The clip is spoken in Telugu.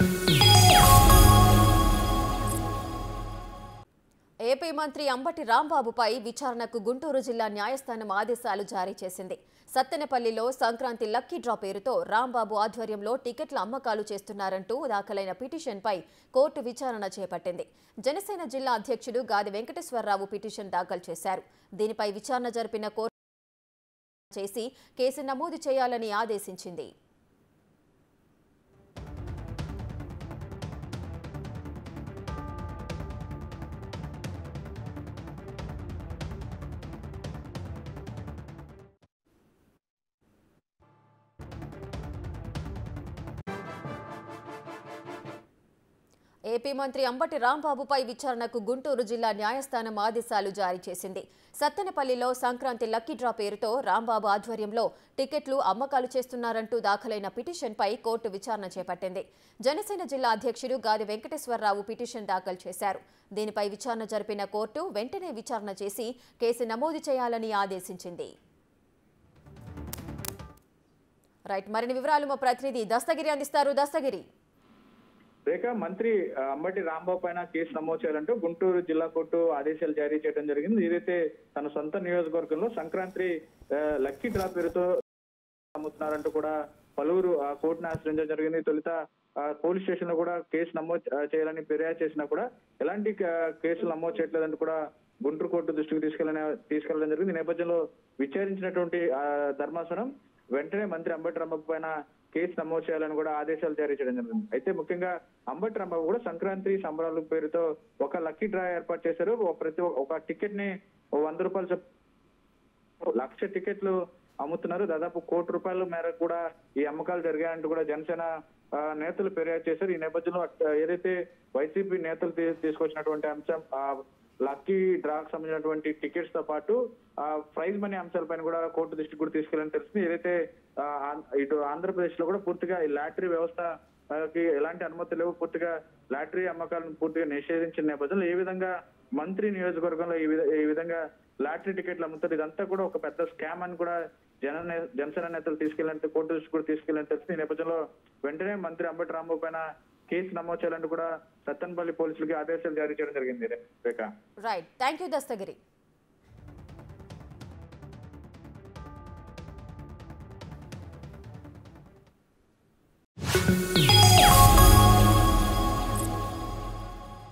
ఏపీ మంత్రి అంబటి రాంబాబుపై విచారణకు గుంటూరు జిల్లా న్యాయస్థానం ఆదేశాలు జారీ చేసింది సత్తెనపల్లిలో సంక్రాంతి లక్కీ డ్రా పేరుతో రాంబాబు ఆధ్వర్యంలో టికెట్ల అమ్మకాలు చేస్తున్నారంటూ దాఖలైన పిటిషన్పై కోర్టు విచారణ చేపట్టింది జనసేన జిల్లా అధ్యక్షుడు గాది వెంకటేశ్వరరావు పిటిషన్ దాఖలు చేశారు దీనిపై విచారణ జరిపిన కోర్టు చేసి కేసు నమోదు చేయాలని ఆదేశించింది ఏపీ మంత్రి అంబటి రాంబాబుపై విచారణకు గుంటూరు జిల్లా న్యాయస్థానం ఆదేశాలు జారీ చేసింది సత్తెనపల్లిలో సంక్రాంతి లక్కీ డ్రా పేరుతో రాంబాబు ఆధ్వర్యంలో టికెట్లు అమ్మకాలు చేస్తున్నారంటూ దాఖలైన పిటిషన్పై కోర్టు విచారణ చేపట్టింది జనసేన జిల్లా అధ్యక్షుడు గాది వెంకటేశ్వరరావు పిటిషన్ దాఖలు చేశారు దీనిపై విచారణ జరిపిన కోర్టు వెంటనే విచారణ చేసి కేసు నమోదు చేయాలని ఆదేశించింది రైట్ మరిన్ని వివరాలు మా ప్రతినిధి దస్తగిరి అందిస్తారు దస్తగిరి రేఖ మంత్రి ఆ, అంబటి రాంబాబు పైన కేసు నమోదు చేయాలంటూ గుంటూరు జిల్లా కోర్టు ఆదేశాలు జారీ చేయడం జరిగింది ఏదైతే తన సొంత నియోజకవర్గంలో సంక్రాంతి ఆ, లక్కీ డ్రా పేరుతో అమ్ముతున్నారంటూ కూడా పలువురు ఆ, కోర్టును ఆశ్రయించడం జరిగింది తొలుత ఆ, పోలీస్ స్టేషన్ లో కూడా కేసు నమోదు ఆ, చేయాలని ఫిర్యాదు చేసినా కూడా ఎలాంటి ఆ, కేసులు నమోదు చేయట్లేదంటూ కూడా గుంటూరు కోర్టు దృష్టికి తీసుకెళ్ళని తీసుకెళ్లడం జరిగింది ఈ నేపథ్యంలో విచారించినటువంటి ఆ, ధర్మాసనం వెంటనే మంత్రి అంబటి రాంబాబు పైన కేసు నమోదు చేయాలని కూడా ఆదేశాలు జారీ చేయడం జరిగింది అయితే ముఖ్యంగా అంబటి రాంబాబు కూడా సంక్రాంతి సంబరాల పేరుతో ఒక లక్కీ డ్రా ఏర్పాటు చేశారు ఒక ప్రతి ఒ- ఒక టికెట్ ని ఓ వంద రూపాయలు చొప్ లక్ష టికెట్లు అమ్ముతున్నారు దాదాపు కోటి రూపాయల మేరకు కూడా ఈ అమ్మకాలు జరిగాయంటూ కూడా జనసేన ఆ, నేతలు ఫిర్యాదు చేశారు ఈ నేపథ్యంలో అట్- ఏదైతే వైసీపీ నేతలు తీ- తీసుకొచ్చినటువంటి అంశం ఆ, లక్కీ డ్రాకు సంబంధించినటువంటి టికెట్స్ తో పాటు ఆ, ప్రైజ్ మనీ అంశాలపైన కూడా కోర్టు దృష్టికి కూడా తీసుకెళ్ళని తెలిసింది ఏదైతే ఆ, ఆం- ఇటు ఆంధ్రప్రదేశ్ లో కూడా పూర్తిగా ఈ లాటరీ వ్యవస్థ ఆ, కి ఎలాంటి అనుమతి లేవు పూర్తిగా లాటరీ అమ్మకాలను పూర్తిగా నిషేధించిన నేపథ్యంలో ఏ విధంగా మంత్రి నియోజకవర్గంలో ఈ విధ- ఈ విధంగా లాటరీ టికెట్లు అమ్ముతారు ఇదంతా కూడా ఒక పెద్ద స్కామ్ అని కూడా జన నే- జనసేన నేతలు తీసుకెళ్ళినట్టు కోర్టు దృష్టి కూడా తీసుకెళ్ళని తెలిసింది ఈ నేపథ్యంలో వెంటనే మంత్రి అంబటి రాంబాబు పైన కేసు నమోదు చేయాలంటూ కూడా సత్తెనపల్లి పోలీసులకి ఆదేశాలు జారీ చేయడం జరిగింది Rekha right thank you Dastagiri